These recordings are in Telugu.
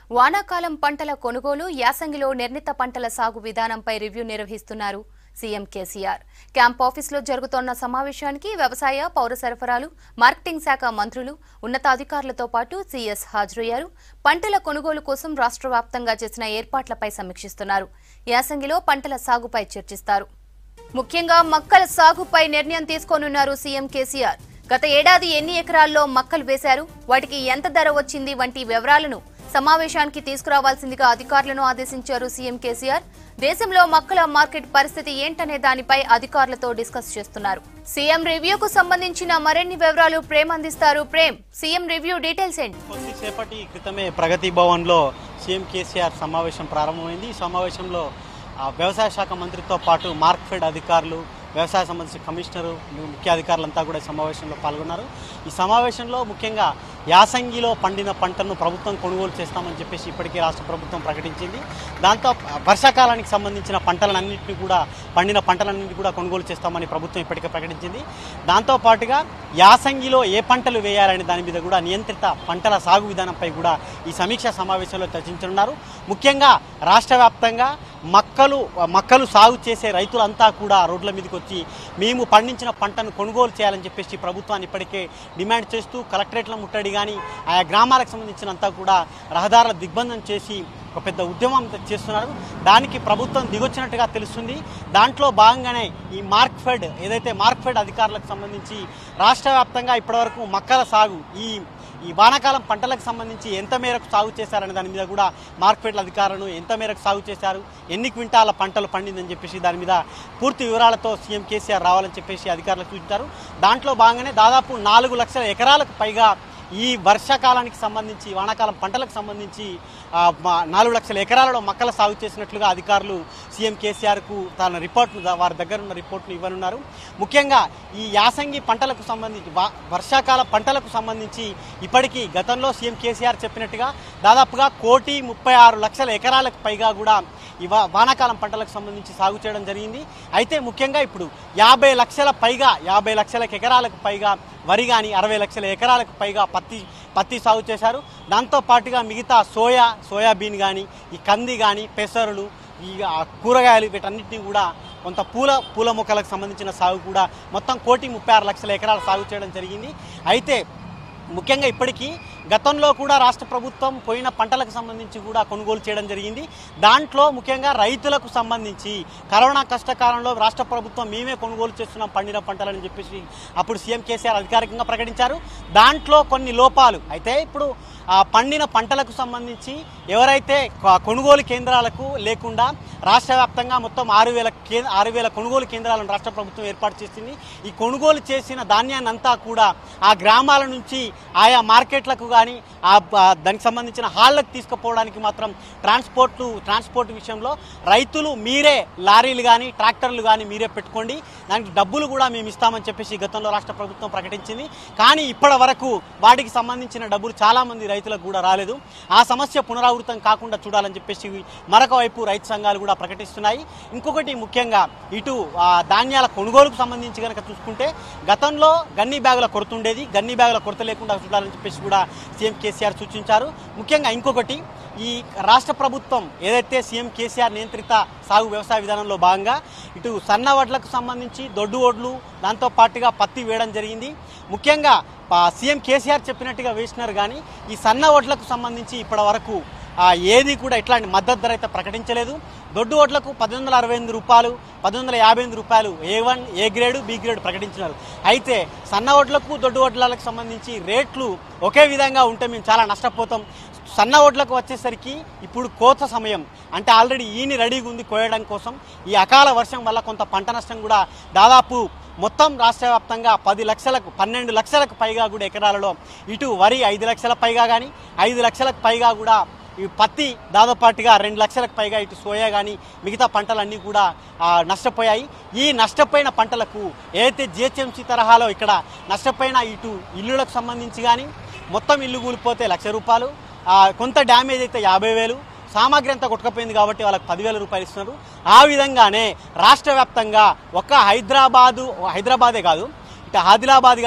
వానాకాలం పంటల కొనుగోలు యాసంగిలో నిర్ణీత పంటల సాగు విధానంపై రివ్యూ నిర్వహిస్తున్నారు సీఎం కేసీఆర్ క్యాంప్ ఆఫీసులో జరుగుతోన్న సమావేశానికి వ్యవసాయ పౌర సరఫరాలు మార్కెటింగ్ శాఖ మంత్రులు ఉన్నతాధికారులతో పాటు సీఎస్ హాజరయ్యారు పంటల కొనుగోలు కోసం రాష్ట్ర వ్యాప్తంగా చేసిన ఏర్పాట్లపై సమీక్షిస్తున్నారు యాసంగిలో పంటల సాగుపై చర్చిస్తారు ముఖ్యంగా మక్కల సాగుపై నిర్ణయం తీసుకోనున్నారు సీఎం కేసీఆర్ గత ఏడాది ఎన్ని ఎకరాల్లో మక్కలు వేశారు వాటికి ఎంత ధర వచ్చింది వంటి వివరాలను సమావేశానికి తీసుకురావాల్సిందిగా అధికారులను ఆదేశించారు సీఎం కేసీఆర్ దేశంలో మక్కల మార్కెట్ పరిస్థితి ఏంటనే దానిపై అధికారులతో డిస్కస్ చేస్తున్నారు సీఎం రివ్యూకు సంబంధించిన మరిన్ని వివరాలు ప్రేమ్ అందిస్తారు ప్రేమ్ సీఎం రివ్యూ డీటెయిల్స్ ఏంటి కొద్దిసేపటి క్రితమే ప్రగతి భవన్లో సీఎం కేసీఆర్ సమావేశం ప్రారంభమైంది ఈ సమావేశంలో ఆ, వ్యవసాయ శాఖ మంత్రితో పాటు మార్క్ఫెడ్ అధికారులు వ్యవసాయ సంబంధించిన కమిషనరు ముఖ్య అధికారులంతా కూడా ఈ సమావేశంలో పాల్గొన్నారు ఈ సమావేశంలో ముఖ్యంగా యాసంగిలో పండిన పంటను ప్రభుత్వం కొనుగోలు చేస్తామని చెప్పేసి ఇప్పటికే రాష్ట్ర ప్రభుత్వం ప్రకటించింది దాంతో వర్షాకాలానికి సంబంధించిన పంటలన్నింటినీ కూడా పండిన పంటలన్నింటినీ కూడా కొనుగోలు చేస్తామని ప్రభుత్వం ఇప్పటికే ప్రకటించింది దాంతో పాటుగా యాసంగిలో ఏ పంటలు వేయాలనే దాని మీద కూడా నియంత్రిత పంటల సాగు విధానంపై కూడా ఈ సమీక్షా సమావేశంలో చర్చించనున్నారు ముఖ్యంగా రాష్ట్ర వ్యాప్తంగా మక్కలు మక్కలు సాగు చేసే రైతులంతా కూడా రోడ్ల మీదకి వచ్చి మేము పండించిన పంటను కొనుగోలు చేయాలని చెప్పేసి ప్రభుత్వాన్ని ఇప్పటికే డిమాండ్ చేస్తూ కలెక్టరేట్ల ముట్టడి కానీ ఆయా గ్రామాలకు సంబంధించినంతా కూడా రహదారుల దిగ్బంధం చేసి ఒక పెద్ద ఉద్యమం చేస్తున్నారు దానికి ప్రభుత్వం దిగొచ్చినట్టుగా తెలుస్తుంది దాంట్లో భాగంగానే ఈ మార్క్ఫెడ్ ఏదైతే మార్క్ఫెడ్ అధికారులకు సంబంధించి రాష్ట్ర వ్యాప్తంగా ఇప్పటివరకు మక్కల సాగు ఈ ఈ వానాకాలం పంటలకు సంబంధించి ఎంత మేరకు సాగు చేశారనే దాని మీద కూడా మార్కెట్ల అధికారులను ఎంత మేరకు సాగు చేశారు ఎన్ని క్వింటాల పంటలు పండిందని చెప్పేసి దాని మీద పూర్తి వివరాలతో సీఎం కేసీఆర్ రావాలని చెప్పేసి అధికారులకు సూచించారు దాంట్లో భాగంగానే దాదాపు నాలుగు లక్షల ఎకరాలకు పైగా ఈ వర్షాకాలానికి సంబంధించి వానాకాలం పంటలకు సంబంధించి ఆ, మా- నాలుగు లక్షల ఎకరాలలో మక్కల సాగు చేసినట్లుగా అధికారులు సీఎం కేసీఆర్కు తన రిపోర్ట్ను ద- వారి దగ్గర ఉన్న రిపోర్ట్ను ఇవ్వనున్నారు ముఖ్యంగా ఈ యాసంగి పంటలకు సంబంధించి వా- వర్షాకాల పంటలకు సంబంధించి ఇప్పటికీ గతంలో సీఎం కేసీఆర్ చెప్పినట్టుగా దాదాపుగా కోటి ముప్పై ఆరు లక్షల ఎకరాలకు పైగా కూడా ఈ వా- వానాకాలం పంటలకు సంబంధించి సాగు చేయడం జరిగింది అయితే ముఖ్యంగా ఇప్పుడు యాభై లక్షల పైగా యాభై లక్షల ఎకరాలకు పైగా వరి కానీ అరవై లక్షల ఎకరాలకు పైగా పత్తి పత్తి సాగు చేశారు దాంతో పాటుగా మిగతా సోయా సోయాబీన్ కానీ ఈ కంది కానీ పెసరులు ఈ ఆ, కూరగాయలు వీటన్నిటిని కూడా కొంత పూల పూల మొక్కలకు సంబంధించిన సాగు కూడా మొత్తం కోటి ముప్పై ఆరు లక్షల ఎకరాలు సాగు చేయడం జరిగింది అయితే ముఖ్యంగా ఇప్పటికీ గతంలో కూడా రాష్ట్ర ప్రభుత్వం పోయిన పంటలకు సంబంధించి కూడా కొనుగోలు చేయడం జరిగింది దాంట్లో ముఖ్యంగా రైతులకు సంబంధించి కరోనా కష్టకాలంలో రాష్ట్ర ప్రభుత్వం మేమే కొనుగోలు చేస్తున్నాం పండిన పంటలని చెప్పేసి అప్పుడు సీఎం కేసీఆర్ అధికారికంగా ప్రకటించారు దాంట్లో కొన్ని లోపాలు అయితే ఇప్పుడు ఆ పండిన పంటలకు సంబంధించి ఎవరైతే కొ- కొనుగోలు కేంద్రాలకు లేకుండా రాష్ట్ర వ్యాప్తంగా మొత్తం ఆరు వేల కే ఆరు వేల కొనుగోలు కేంద్రాలను రాష్ట్ర ప్రభుత్వం ఏర్పాటు చేసింది ఈ కొనుగోలు చేసిన ధాన్యాన్ని అంతా కూడా ఆ గ్రామాల నుంచి ఆయా మార్కెట్లకు కానీ ఆ ఆ దానికి సంబంధించిన హాళ్ళకు తీసుకుపోవడానికి మాత్రం ట్రాన్స్పోర్ట్లు ట్రాన్స్పోర్ట్ విషయంలో రైతులు మీరే లారీలు కానీ ట్రాక్టర్లు కానీ మీరే పెట్టుకోండి దానికి డబ్బులు కూడా మేము ఇస్తామని చెప్పేసి గతంలో రాష్ట్ర ప్రభుత్వం ప్రకటించింది కానీ ఇప్పటి వరకు వాటికి సంబంధించిన డబ్బులు చాలా మంది రైతులకు కూడా రాలేదు ఆ సమస్య పునరావృతం కాకుండా చూడాలని చెప్పేసి మరొక వైపు రైతు సంఘాలు కూడా ప్రకటిస్తున్నాయి ఇంకొకటి ముఖ్యంగా ఇటు ఆ, ధాన్యాల కొనుగోలుకు సంబంధించి కనుక చూసుకుంటే గతంలో గన్ని బ్యాగుల కొరత ఉండేది గన్ని బ్యాగుల కొరత లేకుండా చూడాలని చెప్పేసి కూడా సీఎం కేసీఆర్ సూచించారు ముఖ్యంగా ఇంకొకటి ఈ రాష్ట్ర ప్రభుత్వం ఏదైతే సీఎం కేసీఆర్ నియంత్రిత సాగు వ్యవసాయ విధానంలో భాగంగా ఇటు సన్న వడ్లకు సంబంధించి దొడ్డు ఓడ్లు దాంతో పాటుగా పత్తి వేయడం జరిగింది ముఖ్యంగా ప- సీఎం కేసీఆర్ చెప్పినట్టుగా వేసినారు కానీ ఈ సన్న వడ్లకు సంబంధించి ఇప్పటి వరకు ఆ, ఏది కూడా ఇట్లాంటి మద్దతు ధర అయితే ప్రకటించలేదు దొడ్డు ఓట్లకు పద్దెనిమిది వందల అరవై ఎనిమిది రూపాయలు పద్దెనిమిది వందల యాభై ఎనిమిది రూపాయలు A one A grade B grade ప్రకటించినారు అయితే సన్న ఓట్లకు దొడ్డు ఓట్లకు సంబంధించి రేట్లు ఒకే విధంగా ఉంటే మేము చాలా నష్టపోతాం సన్న ఓట్లకు వచ్చేసరికి ఇప్పుడు కోత సమయం అంటే ఆల్రెడీ ఈని రెడీగా ఉంది కోయడం కోసం ఈ అకాల వర్షం వల్ల కొంత పంట నష్టం కూడా దాదాపు మొత్తం రాష్ట్ర వ్యాప్తంగా పది లక్షలకు పన్నెండు లక్షలకు పైగా కూడా ఎకరాలలో ఇటు వరి ఐదు లక్షల పైగా కానీ ఐదు లక్షలకు పైగా కూడా ఈ పత్తి దాదాపాటుగా రెండు లక్షలకు పైగా ఇటు సోయా కానీ మిగతా పంటలన్నీ కూడా ఆ, నష్టపోయాయి ఈ నష్టపోయిన పంటలకు ఏదైతే జిహెచ్ఎంసీ తరహాలో ఇక్కడ నష్టపోయిన ఇటు ఇల్లులకు సంబంధించి కానీ మొత్తం ఇల్లు కూలిపోతే లక్ష రూపాయలు ఆ, కొంత డ్యామేజ్ అయితే యాభై వేలు సామాగ్రి అంతా కొట్టుకపోయింది కాబట్టి వాళ్ళకి పదివేల రూపాయలు ఇస్తున్నారు ఆ విధంగానే రాష్ట్ర వ్యాప్తంగా ఒక హైదరాబాదు హైదరాబాదే కాదు ఇటు ఆదిలాబాద్ కానీ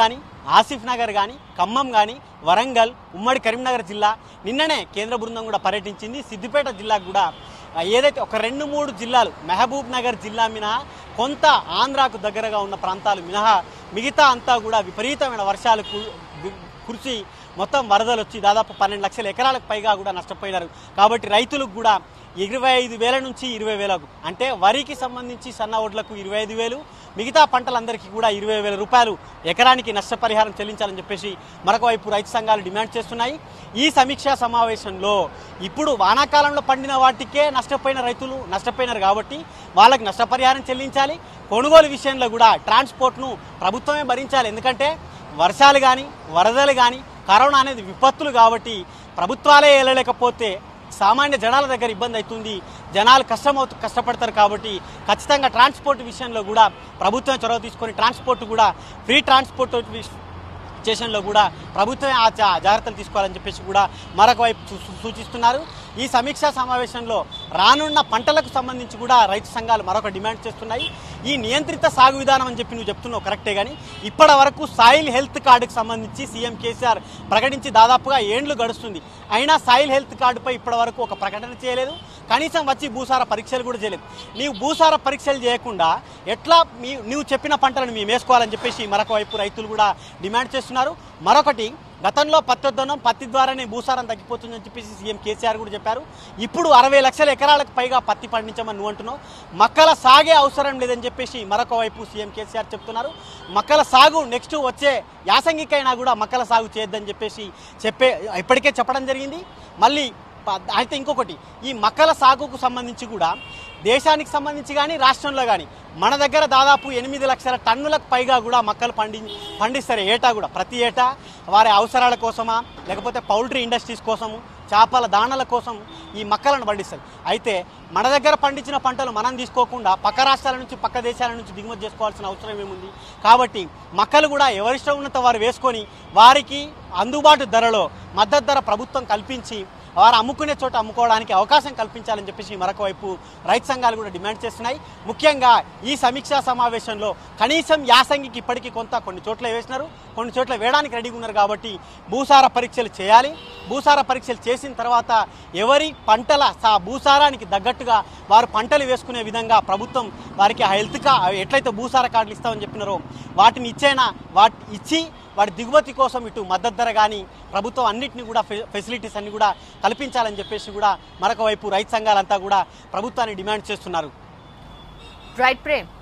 ఆసిఫ్ నగర్ కానీ ఖమ్మం కానీ వరంగల్ ఉమ్మడి కరీంనగర్ జిల్లా నిన్ననే కేంద్ర బృందం కూడా పర్యటించింది సిద్దిపేట జిల్లాకు కూడా ఆ, ఏదైతే ఒక రెండు మూడు జిల్లాలు మహబూబ్ నగర్ జిల్లా మినహా కొంత ఆంధ్రాకు దగ్గరగా ఉన్న ప్రాంతాలు మినహా మిగతా అంతా కూడా విపరీతమైన వర్షాలు కు- గు- కురిసి మొత్తం వరదలు వచ్చి దాదాపు పన్నెండు లక్షల ఎకరాలకు పైగా కూడా నష్టపోయినారు కాబట్టి రైతులకు కూడా ఇరవై ఐదు వేల నుంచి ఇరవై వేలకు అంటే వరికి సంబంధించి సన్న ఒడ్లకు ఇరవై ఐదు వేలు మిగతా పంటలందరికీ కూడా ఇరవై వేల రూపాయలు ఎకరానికి నష్టపరిహారం చెల్లించాలని చెప్పేసి మరొక వైపు రైతు సంఘాలు డిమాండ్ చేస్తున్నాయి ఈ సమీక్షా సమావేశంలో ఇప్పుడు వానాకాలంలో పండిన వాటికే నష్టపోయిన రైతులు నష్టపోయినారు కాబట్టి వాళ్ళకి నష్టపరిహారం చెల్లించాలి కొనుగోలు విషయంలో కూడా ట్రాన్స్పోర్ట్ను ప్రభుత్వమే భరించాలి ఎందుకంటే వర్షాలు కానీ వరదలు కానీ కరోనా అనేది విపత్తులు కాబట్టి ప్రభుత్వాలే వెళ్ళలేకపోతే సామాన్య జనాల దగ్గర ఇబ్బంది అవుతుంది జనాలు కష్టమవుతూ కష్టపడతారు కాబట్టి ఖచ్చితంగా ట్రాన్స్పోర్ట్ విషయంలో కూడా ప్రభుత్వం చొరవ తీసుకొని ట్రాన్స్పోర్ట్ కూడా ఫ్రీ ట్రాన్స్పోర్ట్ విష- స్టేషన్లో కూడా ప్రభుత్వమే ఆ జా- జాగ్రత్తలు తీసుకోవాలని చెప్పేసి కూడా మరొక వైపు సూ- సూ- సూచిస్తున్నారు ఈ సమీక్షా సమావేశంలో రానున్న పంటలకు సంబంధించి కూడా రైతు సంఘాలు మరొక డిమాండ్ చేస్తున్నాయి ఈ నియంత్రిత సాగు విధానం అని చెప్పి నువ్వు చెప్తున్నావు కరెక్టే కానీ ఇప్పటి వరకు సాయిల్ హెల్త్ కార్డుకు సంబంధించి సీఎం కేసీఆర్ ప్రకటించి దాదాపుగా ఏండ్లు గడుస్తుంది అయినా సాయిల్ హెల్త్ కార్డుపై ఇప్పటి వరకు ఒక ప్రకటన చేయలేదు కనీసం వచ్చి భూసార పరీక్షలు కూడా చేయలేదు నీవు భూసార పరీక్షలు చేయకుండా ఎట్లా మీ నువ్వు చెప్పిన పంటలను మేము వేసుకోవాలని చెప్పేసి మరొక వైపు రైతులు కూడా డిమాండ్ చేస్తున్నారు మరొకటి గతంలో పత్తిద్దనం పత్తి ద్వారానే భూసారం తగ్గిపోతుందని చెప్పేసి సీఎం కేసీఆర్ కూడా చెప్పారు ఇప్పుడు అరవై లక్షల ఎకరాలకు పైగా పత్తి పండించమని నువ్వు అంటున్నావు మక్కల సాగే అవసరం లేదని చెప్పేసి మరొక వైపు సీఎం కేసీఆర్ చెప్తున్నారు మక్కల సాగు నెక్స్ట్ వచ్చే యాసంగికైనా కూడా మక్కల సాగు చేయొద్దని చెప్పేసి చెప్పే ఇప్పటికే చెప్పడం జరిగింది మళ్ళీ ప- అయితే ఇంకొకటి ఈ మక్కల సాగుకు సంబంధించి కూడా దేశానికి సంబంధించి కానీ రాష్ట్రంలో కానీ మన దగ్గర దాదాపు ఎనిమిది లక్షల టన్నులకు పైగా కూడా మక్కలు పండి పండిస్తారు ఏటా కూడా ప్రతి ఏటా వారి అవసరాల కోసమా లేకపోతే పౌల్ట్రీ ఇండస్ట్రీస్ కోసము చేపల దాణల కోసం ఈ మక్కలను పండిస్తారు అయితే మన దగ్గర పండించిన పంటలు మనం తీసుకోకుండా పక్క రాష్ట్రాల నుంచి పక్క దేశాల నుంచి దిగుమతి చేసుకోవాల్సిన అవసరం ఏముంది కాబట్టి మక్కలు కూడా ఎవరిష్టం ఉన్నంత వారు వేసుకొని వారికి అందుబాటు ధరలో మద్దతు ధర ప్రభుత్వం కల్పించి వారు అమ్ముకునే చోట అమ్ముకోవడానికి అవకాశం కల్పించాలని చెప్పేసి మరొక వైపు రైతు సంఘాలు కూడా డిమాండ్ చేస్తున్నాయి ముఖ్యంగా ఈ సమీక్షా సమావేశంలో కనీసం యాసంగికి ఇప్పటికీ కొంత కొన్ని చోట్ల వేసినారు కొన్ని చోట్ల వేయడానికి రెడీగా ఉన్నారు కాబట్టి భూసార పరీక్షలు చేయాలి భూసార పరీక్షలు చేసిన తర్వాత ఎవరి పంటల సా భూసారానికి తగ్గట్టుగా వారు పంటలు వేసుకునే విధంగా ప్రభుత్వం వారికి ఆ హెల్త్ కా ఎట్లయితే భూసార కార్డులు ఇస్తామని చెప్పినారో వాటిని ఇచ్చైనా వాటి ఇచ్చి వాటి దిగుమతి కోసం ఇటు మద్దతు ధర కానీ ప్రభుత్వం అన్నింటినీ కూడా ఫె- ఫెసిలిటీస్ అన్ని కూడా కల్పించాలని చెప్పేసి కూడా మరొక వైపు రైతు సంఘాలంతా కూడా ప్రభుత్వాన్ని డిమాండ్ చేస్తున్నారు రైట్ ప్రేమ్